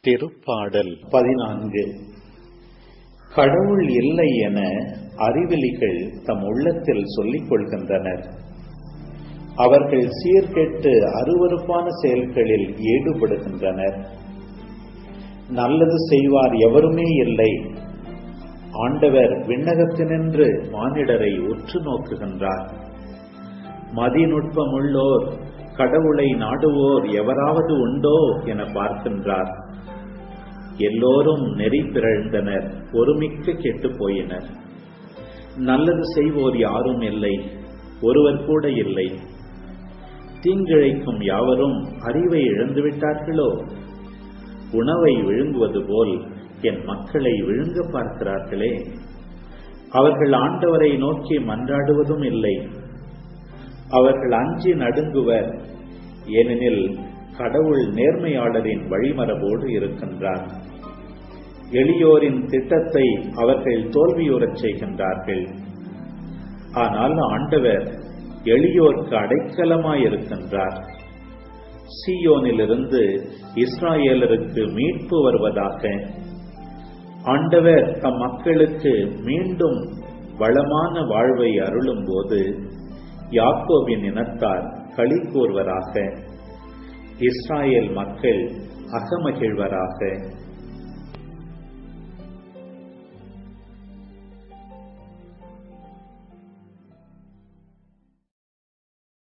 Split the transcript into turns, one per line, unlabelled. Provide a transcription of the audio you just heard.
திருப்பாடல் பதினான்கு கடவுள் இல்லை என அறிவிலிகள் தம் உள்ளத்தில் சொல்லிக் கொள்கின்றனர் அவர்கள் சீர்கெட்டு அருவருப்பான செயல்களில் ஈடுபடுகின்றனர் நல்லது செய்வார் எவருமே இல்லை ஆண்டவர் விண்ணகத்தினின்று மானிடரை உற்று நோக்குகின்றார் மதிநுட்பமுள்ளோர் கடவுளை நாடுவோர் எவராவது உண்டோ என பார்க்கின்றார் எல்லோரும் நெறி பிறழ்ந்தனர் ஒருமிக்க கெட்டு போயினர் நல்லது செய்வோர் யாரும் இல்லை ஒருவர் கூட இல்லை தீங்கிழைக்கும் யாவரும் அறிவை இழந்துவிட்டார்களோ உணவை விழுங்குவது போல் என் மக்களை விழுங்க பார்க்கிறார்களே அவர்கள் ஆண்டவரை நோக்கி மன்றாடுவதும் இல்லை அவர்கள் அஞ்சி நடுங்குவர் ஏனெனில் கடவுள் நேர்மையாளரின் வழிமரபோடு இருக்கின்றார் எளியோரின் திட்டத்தை அவர்கள் தோல்வியுறச் செய்கின்றார்கள் ஆனால் ஆண்டவர் எளியோர்க்கு அடைக்கலமாயிருக்கின்றார் சியோனிலிருந்து இஸ்ராயேலருக்கு மீட்பு வருவதாக ஆண்டவர் தம் மக்களுக்கு மீண்டும் வளமான வாழ்வை அருளும் போது யாக்கோவின் இனத்தார் களி கூறுவராக இஸ்ராயேல் மக்கள் அகமகிழ்வராக